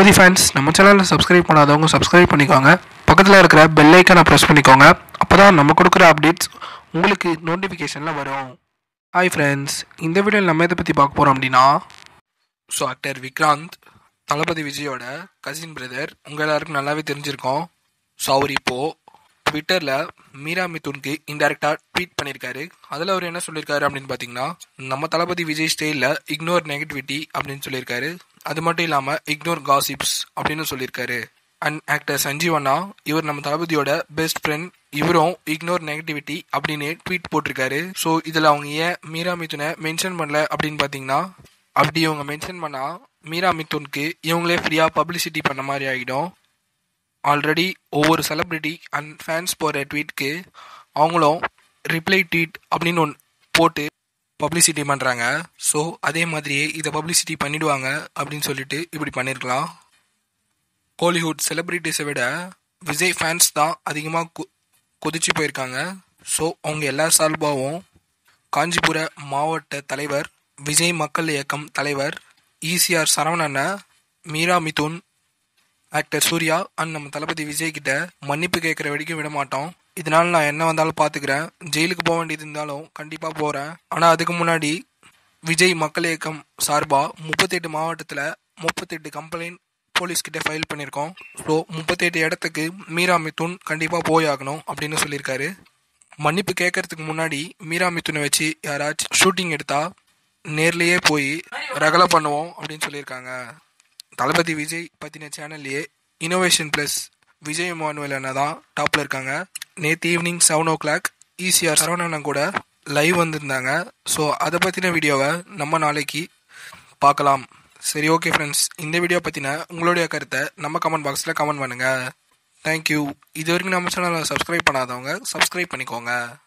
தளபதி fans நம்ம சேனலில் subscribe பண்ணாதவங்க சப்ஸ்கிரைப் பண்ணிக்கோங்க பக்கத்தில் இருக்கிற பெல் ஐக்கானை ப்ரெஸ் பண்ணிக்கோங்க அப்போ தான் நம்ம கொடுக்குற அப்டேட்ஸ் உங்களுக்கு நோட்டிஃபிகேஷனில் வரும் ஹாய் ஃப்ரெண்ட்ஸ் இந்த வீடியோவில் நம்ம எதை பற்றி பார்க்க போகிறோம் அப்படின்னா ஸோ ஆக்டர் விக்ராந்த் தளபதி விஜயோட கசின் பிரதர் உங்கள் எல்லாருக்கும் நல்லாவே தெரிஞ்சிருக்கோம் ஸோ அவர் இப்போது ட்விட்டரில் மீரா மிதுனுக்கு இன்டெரக்டாக ட்வீட் பண்ணியிருக்காரு அதில் அவர் என்ன சொல்லியிருக்காரு அப்படின்னு பார்த்தீங்கன்னா நம்ம தளபதி விஜய் ஸ்டைலில் இக்னோர் நெகட்டிவிட்டி அப்படின்னு சொல்லியிருக்காரு அது மட்டும் இல்லாமல் இக்னோர் காசிப்ஸ் அப்படின்னு சொல்லியிருக்காரு அண்ட் ஆக்டர் சஞ்சீவ் அண்ணா இவர் நம்ம தளபதியோட பெஸ்ட் ஃப்ரெண்ட் இவரும் இக்னோர் நெகட்டிவிட்டி அப்படின்னு ட்வீட் போட்டிருக்காரு ஸோ இதில் அவங்க ஏன் மீரா மிதுனை மென்ஷன் பண்ணல அப்படின்னு பார்த்தீங்கன்னா அப்படி இவங்க மென்ஷன் பண்ணா மீரா மிதுனுக்கு இவங்களே ஃப்ரீயாக பப்ளிசிட்டி பண்ண மாதிரி ஆகிடும் ஆல்ரெடி ஒவ்வொரு செலிப்ரிட்டி அண்ட் ஃபேன்ஸ் போகிற ட்வீட்க்கு அவங்களும் ரிப்ளை ட்வீட் அப்படின்னு ஒன்று போட்டு பப்ளிசிட்டி பண்ணுறாங்க ஸோ அதே மாதிரியே இதை பப்ளிசிட்டி பண்ணிடுவாங்க அப்படின்னு சொல்லிட்டு இப்படி பண்ணியிருக்கலாம் கோலிவுட் செலிப்ரிட்டிஸை விட விஜய் ஃபேன்ஸ் தான் அதிகமாக கு கொதிச்சு போயிருக்காங்க ஸோ அவங்க எல்லா சார்பாகவும் காஞ்சிபுர மாவட்ட தலைவர் விஜய் மக்கள் இயக்கம் தலைவர் ஈசிஆர் சரவணனை மீரா மிதுன் ஆக்டர் சூர்யா அண்ட் நம்ம தளபதி விஜய் கிட்ட மன்னிப்பு கேட்குற வரைக்கும் விட மாட்டோம் இதனால நான் என்ன வந்தாலும் பார்த்துக்கிறேன் ஜெயிலுக்கு போக வேண்டியது இருந்தாலும் கண்டிப்பாக போகிறேன் ஆனால் அதுக்கு முன்னாடி விஜய் மக்கள் இயக்கம் சார்பாக முப்பத்தெட்டு மாவட்டத்தில் முப்பத்தெட்டு கம்ப்ளைண்ட் போலீஸ்கிட்ட ஃபைல் பண்ணியிருக்கோம் ஸோ முப்பத்தெட்டு இடத்துக்கு மீரா மிதுன் கண்டிப்பாக போய் ஆகணும் அப்படின்னு சொல்லியிருக்காரு மன்னிப்பு கேட்கறதுக்கு முன்னாடி மீரா மிதுனை வச்சு யாராச்சும் ஷூட்டிங் எடுத்தா நேர்லேயே போய் ரகலை பண்ணுவோம் அப்படின்னு சொல்லியிருக்காங்க தளபதி விஜய் பற்றின சேனல்லையே இனோவேஷன் ப்ளஸ் விஜய் மானுவல் அண்ணா தான் டாப்பில் இருக்காங்க நேற்று evening seven o'clock ECR Saravanan கூட லைவ் வந்திருந்தாங்க ஸோ அதை பற்றின வீடியோவை நம்ம நாளைக்கு பார்க்கலாம் சரி ஓகே ஃப்ரெண்ட்ஸ் இந்த வீடியோ பற்றின உங்களுடைய கருத்தை நம்ம கமெண்ட் பாக்ஸில் கமெண்ட் பண்ணுங்கள் தேங்க்யூ இது வரைக்கும் நம்ம சேனலை சப்ஸ்கிரைப் பண்ணாதவங்க சப்ஸ்கிரைப் பண்ணிக்கோங்க